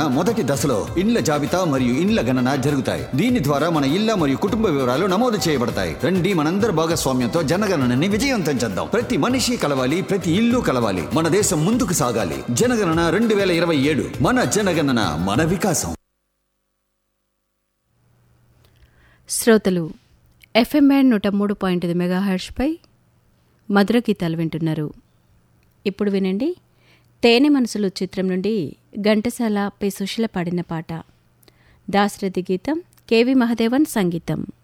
మొదటి దశలో ఇండ్ల జాబితా మరియు ఇండ్ల గణన జరుగుతాయి దీని ద్వారా మన ఇళ్ల మరియు కుటుంబ వివరాలు నమోదు చేయబడతాయి రండి మనందరి భాగస్వామ్యం తో జనగణనని విజయవంతం చేద్దాం ప్రతి మనిషి కలవాలి ప్రతి ఇల్లు కలవాలి మన దేశం ముందుకు సాగాలి జనగణన రెండు వేల ఇరవై ఏడు మన జనగణన మన వికాసం శ్రోతలు ఎఫ్ఎం బ్యాండ్ నూట మూడు పాయింట్ ఐదు మెగాహర్ష్పై మధుర గీతాలు వింటున్నారు ఇప్పుడు వినండి తేనె మనసులు చిత్రం నుండి ఘంటసాల పై సుశీల పాడిన పాట దాశరథి గీతం కెవి మహదేవన్ సంగీతం